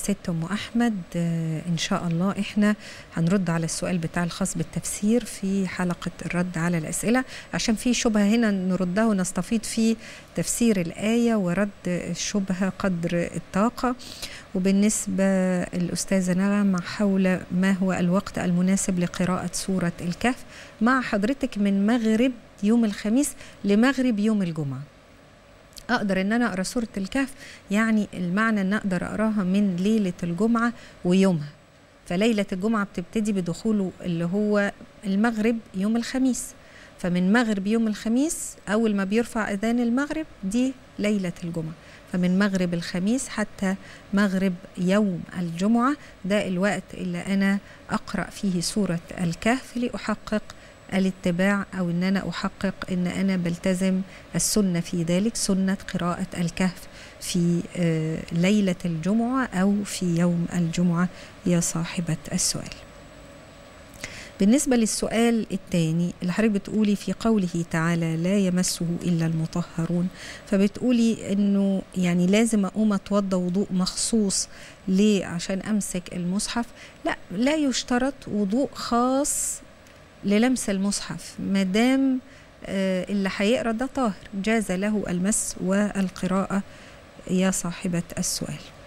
ست ام احمد آه، ان شاء الله احنا هنرد على السؤال بتاع الخاص بالتفسير في حلقه الرد على الاسئله عشان في شبهه هنا نردها ونستفيض في تفسير الايه ورد الشبهه قدر الطاقه وبالنسبه الاستاذه نغم حول ما هو الوقت المناسب لقراءه سوره الكهف مع حضرتك من مغرب يوم الخميس لمغرب يوم الجمعه اقدر ان انا اقرا سوره الكهف يعني المعنى ان اقدر اقراها من ليله الجمعه ويومها فليله الجمعه بتبتدي بدخوله اللي هو المغرب يوم الخميس فمن مغرب يوم الخميس اول ما بيرفع اذان المغرب دي ليله الجمعه فمن مغرب الخميس حتى مغرب يوم الجمعه ده الوقت اللي انا اقرا فيه سوره الكهف لاحقق الاتباع او ان انا احقق ان انا بلتزم السنه في ذلك سنه قراءه الكهف في آه، ليله الجمعه او في يوم الجمعه يا صاحبه السؤال بالنسبة للسؤال الثاني اللي حضرتك بتقولي في قوله تعالى لا يمسه إلا المطهرون فبتقولي إنه يعني لازم أقوم أتوضى وضوء مخصوص ليه عشان أمسك المصحف لا لا يشترط وضوء خاص للمس المصحف ما دام آه، اللي هيقرا ده طاهر جاز له المس والقراءة يا صاحبة السؤال